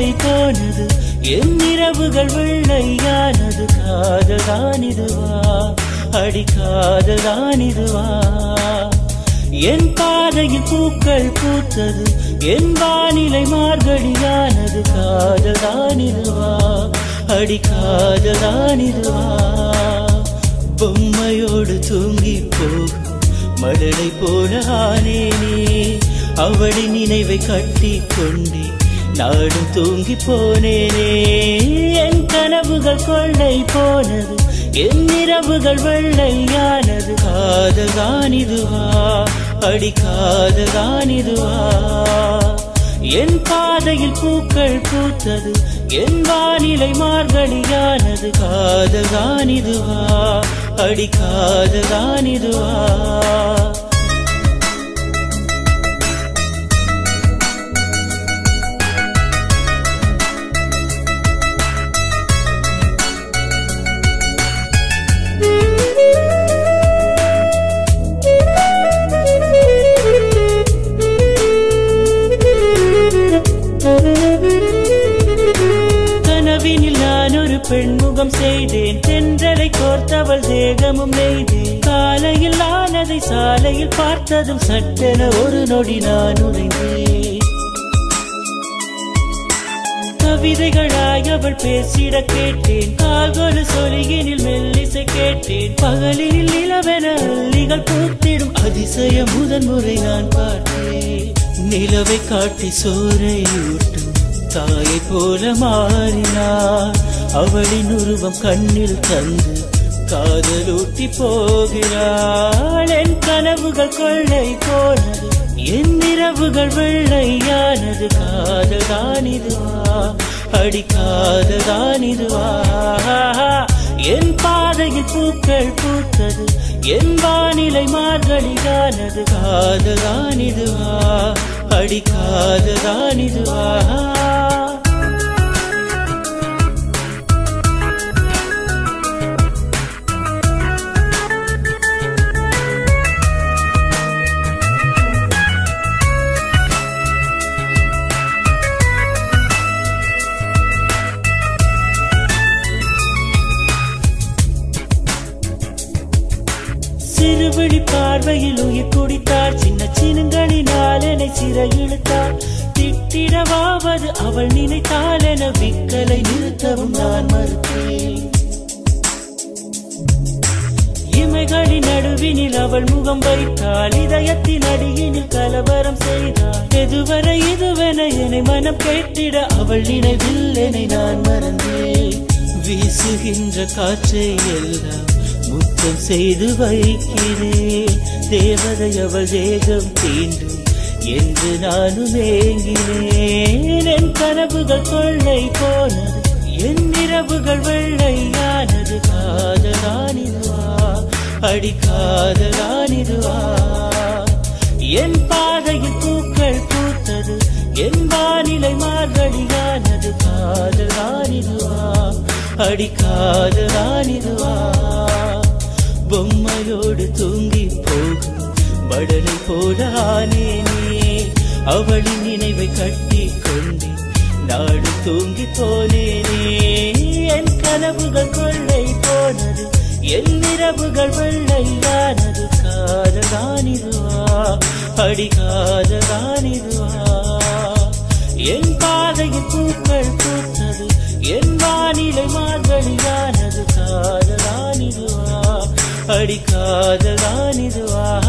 போனது என் இரவுகள் வெள்ளையானது காதல்தான் இதுவா அடி காதல்தான் இதுவா என் பாதையில் பூக்கள் பூத்தது என் வானிலை மார்கழியானது காதல்தான் இதுவா அடி காதல்தான் இதுவா பொம்மையோடு தூங்கி போகும் மழலை போல ஆனேனே அவளின் நினைவை கட்டி கொண்டே நாடும் தூங்கி போனேனே என் கனவுகள் கொள்ளை போனது என் இரவுகள் வெள்ளையானது காதல்தான் இதுவா அடி காதல்தான் இதுவா என் பாதையில் பூக்கள் பூத்தது என் வானிலை மார்கழியானது காதல்தான் இதுவா அடி காதல்தான் இதுவா கனவினில் நான் ஒரு பெண்முகம் செய்தேன் தென்றலை கோர்த்தவள் தேகமும் நெய்தேன் காலையில் நான் அதை சாலையில் பார்த்ததும் சட்டென ஒரு நொடி நான் உறைந்தேன் கவிதைகளாய் அவள் பேசிட கேட்டேன் கால்கொலு சொலியினில் மெல்லிசை கேட்டேன் பகலில் நிலவென அள்ளிகள் பூத்திடும் அதிசய முதன் முறை நான் பார்த்தேன் நிலவை காட்டி சோரை ஊட்டும் தாயை போல மாறினார் அவளின் உருவம் கண்ணில் தந்து காதலூட்டி போகிறாள் என் கனவுகள் கொள்ளை போனது என் இரவுகள் வெள்ளையானது காதல்தான் இதுவா அடி காதல்தான் இதுவா என் பாதையில் பூக்கள் பூத்தது என் வானிலை மார்கழியானது காதல்தான் இதுவா அடி காதல்தான் இதுவா சிறுவிழி பார்வையில் உயிர் குடித்தார் சின்ன சினுங்களினால் என்னை சிறை இழுத்தார் திட்டிடவாவது அவள் நினைத்தால் என விக்கலை நிறுத்தவும் நான் மறுத்தேன் இமைகளின் நடுவினில் அவள் முகம் வைத்தாள் இதயத்தின் அடியினில் கலவரம் செய்தாள் எதுவரை இதுவென என்னை மனம் கேட்டிட அவள் நினைவில் என்னை நான் மறந்தேன் வீசுகின்ற காற்றை எல்லாம் முத்தம் செய்து வைக்கிறேன் தேவதை அவள் தேகம் தீண்டும் என்று நானும் ஏங்கினேன் என் கனவுகள் கொள்ளை போனது என் இரவுகள் வெள்ளையானது காதலான் இதுவா அடி காதலான் இதுவா என் பாதையில் பூக்கள் பூத்தது என் வானிலை மார்கழியானது காதலான் இதுவா அடி காதலான் இதுவா பொம்மையோடு தூங்கி போகும் மடலை போல ஆனேனே அவளின் நினைவை கட்டி கொண்டே நாடு தூங்கி போனேனே என் கனவுகள் கொள்ளை போனது என் இரவுகள் வெள்ளையானது காதலான் இதுவா அடி காதலான் இதுவா என் பாதையில் பூக்கள் பூத்தது என் வானிலை மார்கழியானது காதலான் இதுவா அடி காதலான் இதுவா